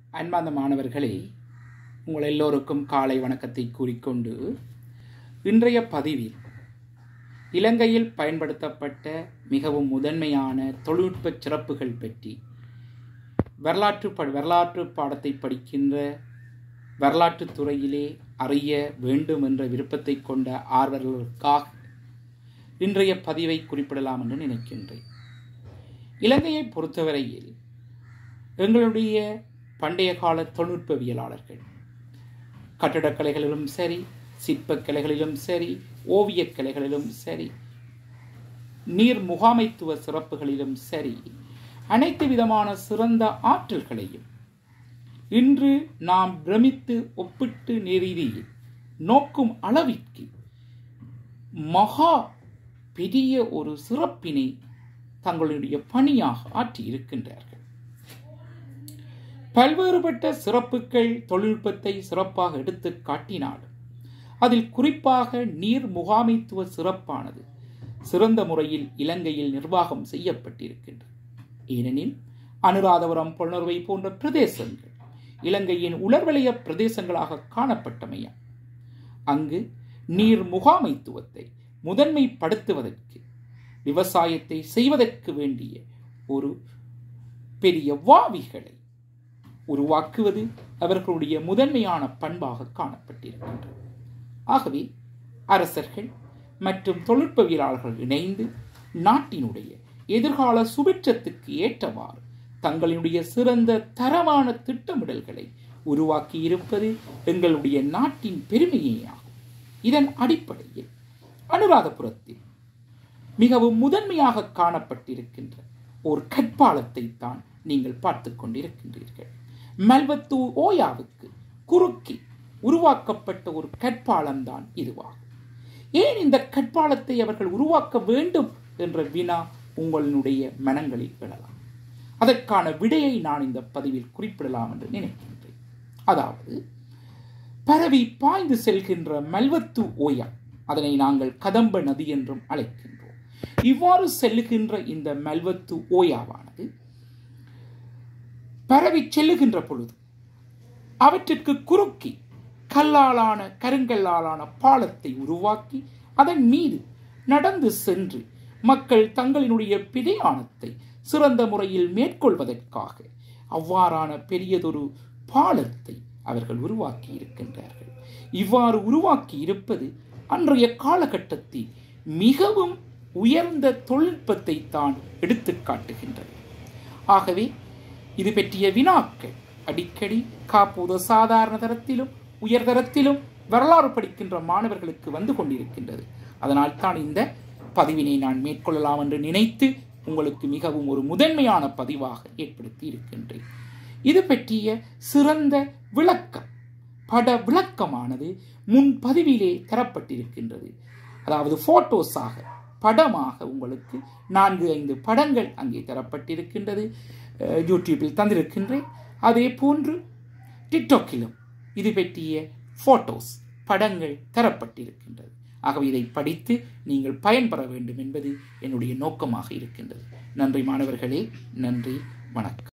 அன்பார்ந்த மாணவர்களே உங்கள் எல்லோருக்கும் காலை வணக்கத்தை கூறிக்கொண்டு இன்றைய பதிவில் இலங்கையில் பயன்படுத்தப்பட்ட மிகவும் முதன்மையான தொழில்நுட்ப சிறப்புகள் பற்றி வரலாற்று ப வரலாற்று பாடத்தை படிக்கின்ற வரலாற்றுத் துறையிலே அறிய வேண்டும் என்ற விருப்பத்தை கொண்ட ஆர்வலர்களுக்காக இன்றைய பதிவை குறிப்பிடலாம் என்று நினைக்கின்றேன் இலங்கையை பொறுத்தவரையில் எங்களுடைய பண்டைய கால தொழில்நுட்பவியலாளர்கள் கட்டடக்கலைகளிலும் சரி சிற்பக் கலைகளிலும் சரி ஓவியக் கலைகளிலும் சரி நீர் முகாமைத்துவ சிறப்புகளிலும் சரி அனைத்து விதமான சிறந்த ஆற்றல்களையும் இன்று நாம் பிரமித்து ஒப்பிட்டு நெறிதியில் நோக்கும் அளவிற்கு மகா பெரிய ஒரு சிறப்பினை தங்களுடைய பணியாக ஆற்றி இருக்கின்றார்கள் பல்வேறுபட்ட சிறப்புகள் தொழில்நுட்பத்தை சிறப்பாக எடுத்து காட்டினாலும் அதில் குறிப்பாக நீர் முகாமைத்துவ சிறப்பானது சிறந்த முறையில் இலங்கையில் நிர்வாகம் செய்யப்பட்டிருக்கின்றது ஏனெனில் அனுராதபுரம் பொன்னர்வை போன்ற பிரதேசங்கள் இலங்கையின் உலர்வலய பிரதேசங்களாக காணப்பட்டமையா அங்கு நீர் முகாமைத்துவத்தை முதன்மைப்படுத்துவதற்கு விவசாயத்தை செய்வதற்கு வேண்டிய ஒரு பெரிய வாவிகளை உருவாக்குவது அவர்களுடைய முதன்மையான பண்பாக காணப்பட்டிருக்கின்றது ஆகவே அரசர்கள் மற்றும் தொழில்நுட்பவியலாளர்கள் இணைந்து நாட்டினுடைய எதிர்கால சுபிட்சத்துக்கு ஏற்றவாறு தங்களுடைய சிறந்த தரமான திட்டமிடல்களை உருவாக்கி இருப்பது எங்களுடைய நாட்டின் பெருமையேயாகும் இதன் அடிப்படையில் அனுராதபுரத்தில் மிகவும் முதன்மையாக காணப்பட்டிருக்கின்ற ஒரு கற்பாலத்தை தான் நீங்கள் பார்த்து கொண்டிருக்கின்றீர்கள் மல்வத்து ஓயாவுக்கு குறுக்கி உருவாக்கப்பட்ட ஒரு கற்பாலம் தான் இதுவாகும் ஏன் இந்த கற்பாலத்தை அவர்கள் உருவாக்க வேண்டும் என்ற வினா உங்களுடைய மனங்களில் எழலாம் அதற்கான விடையை நான் இந்த பதிவில் குறிப்பிடலாம் என்று நினைக்கின்றேன் அதாவது பரவி பாய்ந்து செல்கின்ற மல்வத்து ஓயா அதனை நாங்கள் கதம்ப நதி என்றும் அழைக்கின்றோம் இவ்வாறு செல்லுகின்ற இந்த மல்வத்து ஓயாவானது பரவி செல்லுகின்ற பொழுது அவற்றிற்கு குறுக்கி கல்லாலான கருங்கல்லாலான பாலத்தை உருவாக்கி அதன் மீது நடந்து சென்று மக்கள் தங்களினுடைய பிரயாணத்தை சிறந்த முறையில் மேற்கொள்வதற்காக அவ்வாறான பெரியதொரு பாலத்தை அவர்கள் உருவாக்கி இருக்கின்றார்கள் இவ்வாறு உருவாக்கி இருப்பது அன்றைய காலகட்டத்தில் மிகவும் உயர்ந்த தொழில்நுட்பத்தை தான் எடுத்து காட்டுகின்றது ஆகவே இது பற்றிய வினாக்கள் அடிக்கடி காப்போது சாதாரண தரத்திலும் உயர்தரத்திலும் வரலாறு படிக்கின்ற மாணவர்களுக்கு வந்து கொண்டிருக்கின்றது அதனால் தான் இந்த பதிவினை நான் மேற்கொள்ளலாம் என்று நினைத்து உங்களுக்கு மிகவும் ஒரு முதன்மையான பதிவாக ஏற்படுத்தி இருக்கின்றேன் இது பற்றிய சிறந்த விளக்கம் பட விளக்கமானது முன் பதிவிலே தரப்பட்டிருக்கின்றது அதாவது போட்டோஸாக படமாக உங்களுக்கு நான்கு ஐந்து படங்கள் அங்கே தரப்பட்டிருக்கின்றது யூடியூப்பில் தந்திருக்கின்றேன் அதே போன்று டிக்டாக்கிலும் இது பற்றிய ஃபோட்டோஸ் படங்கள் தரப்பட்டிருக்கின்றது ஆகவே இதை படித்து நீங்கள் பயன்பெற வேண்டும் என்பது என்னுடைய நோக்கமாக இருக்கின்றது நன்றி மாணவர்களே நன்றி வணக்கம்